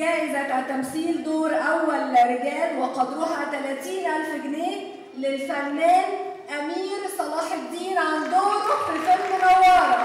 جائزة التمثيل دور أول رجال وقدرها 30 ألف جنيه للفنان أمير صلاح الدين عن دوره في فيلم نوارة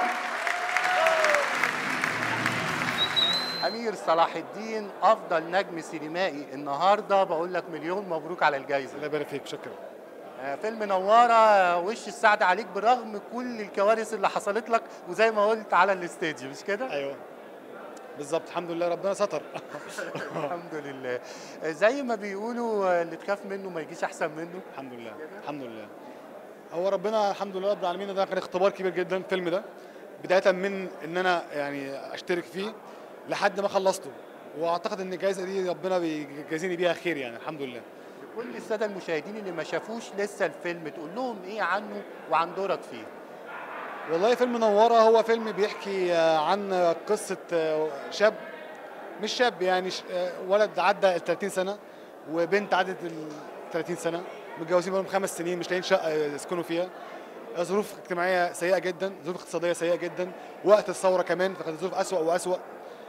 امير صلاح الدين افضل نجم سينمائي النهارده بقول لك مليون مبروك على الجائزه الله يبارك فيك شكرا آه، فيلم نوارة وش السعد عليك برغم كل الكوارث اللي حصلت لك وزي ما قلت على الاستديو مش كده؟ ايوه بالظبط الحمد لله ربنا ستر الحمد لله آه، زي ما بيقولوا آه، اللي تخاف منه ما يجيش احسن منه الحمد لله الحمد لله هو ربنا الحمد لله رب العالمين ده كان اختبار كبير جدا الفيلم ده بدايه من ان انا يعني اشترك فيه لحد ما خلصته واعتقد ان الجائزه دي ربنا بيجازيني بيها خير يعني الحمد لله كل الساده المشاهدين اللي ما شافوش لسه الفيلم تقول لهم ايه عنه وعن دورك فيه والله فيلم نوارة هو فيلم بيحكي آه، عن قصة آه، شاب مش شاب يعني ش- آه، ولد عدى ال 30 سنة وبنت عدت ال 30 سنة متجوزين بقالهم خمس سنين مش لاقيين شقة يسكنوا فيها آه، ظروف اجتماعية سيئة جدا ظروف اقتصادية سيئة جدا وقت الثورة كمان فكانت الظروف أسوأ وأسوأ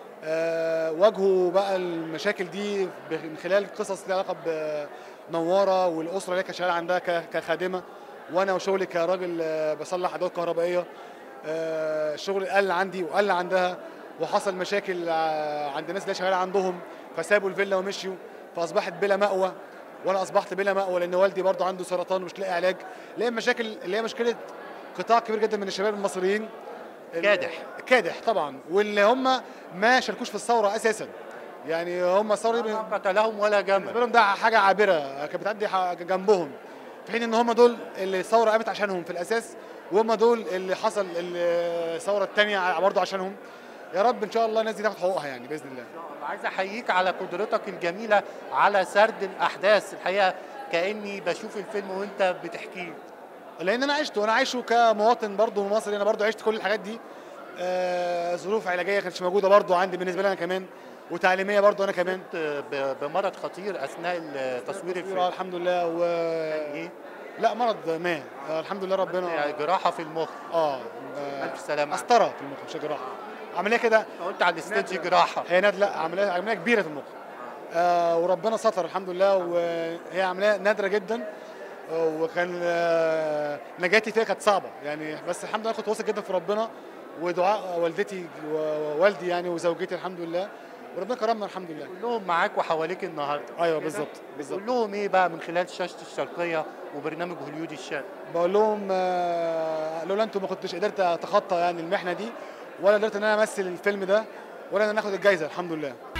آه، واجهوا بقى المشاكل دي ب- من خلال قصص ليها علاقة بنوارة والأسرة اللي هي كانت شغالة عندها ك- كخادمة وانا وشغلي كراجل آه، بصلح ادوات كهربائيه آه، الشغل قل عندي وقل عندها وحصل مشاكل آه، عند الناس اللي شغاله عندهم فسابوا الفيلا ومشيوا فاصبحت بلا مأوى وانا اصبحت بلا مأوى لان والدي برضه عنده سرطان ومش لاقي علاج اللي هي مشاكل اللي هي مشكله قطاع كبير جدا من الشباب المصريين كادح. كادح طبعا واللي هم ما شاركوش في الثوره اساسا يعني هم الثوره دي ما قتلهم ولا بالنسبه جمل لهم ده حاجه عابره كانت بتعدي ح- جنبهم في حين ان هم دول اللي الثوره قامت عشانهم في الاساس وهم دول اللي حصل ال- الثوره الثانيه برضه عشانهم يا رب ان شاء الله الناس دي تاخد حقوقها يعني باذن الله عايز احييك على قدرتك الجميله على سرد الاحداث الحقيقه كاني بشوف الفيلم وانت بتحكيه لان انا عشت وانا عايشه كمواطن برضه مصري انا برضه عشت كل الحاجات دي آه، ظروف علاجيه كانتش موجوده برضه عندي بالنسبه لي انا كمان وتعليميه برضه انا كمان ب- بمرض خطير اثناء تصوير آه، الفيلم الحمد لله و ايه لا مرض ما آه، الحمد لله ربنا جراحه في المخ اه آه، الف سلامه قسطره في المخ مش جراحه عمليه كده قلت على الاستديو جراحه هي ناد لا عمليه عمليه كبيره في المخ آه وربنا ستر الحمد لله وهي عمليه نادره جدا آه، وكان آه نجاتي فيها كانت صعبه يعني بس الحمد لله كنت واثق جدا في ربنا ودعاء والدتي ووالدي يعني وزوجتي الحمد لله وربنا كرمنا الحمد لله كلهم معاك وحواليك النهارده ايوه بالظبط بالظبط قول لهم ايه بقى من خلال شاشه الشرقيه وبرنامج هوليود الشرق بقول لهم آه، لولا انتم ما كنتش قدرت اتخطى يعني المحنه دي ولا قدرت ان انا امثل الفيلم ده ولا ان انا اخد الجايزه الحمد لله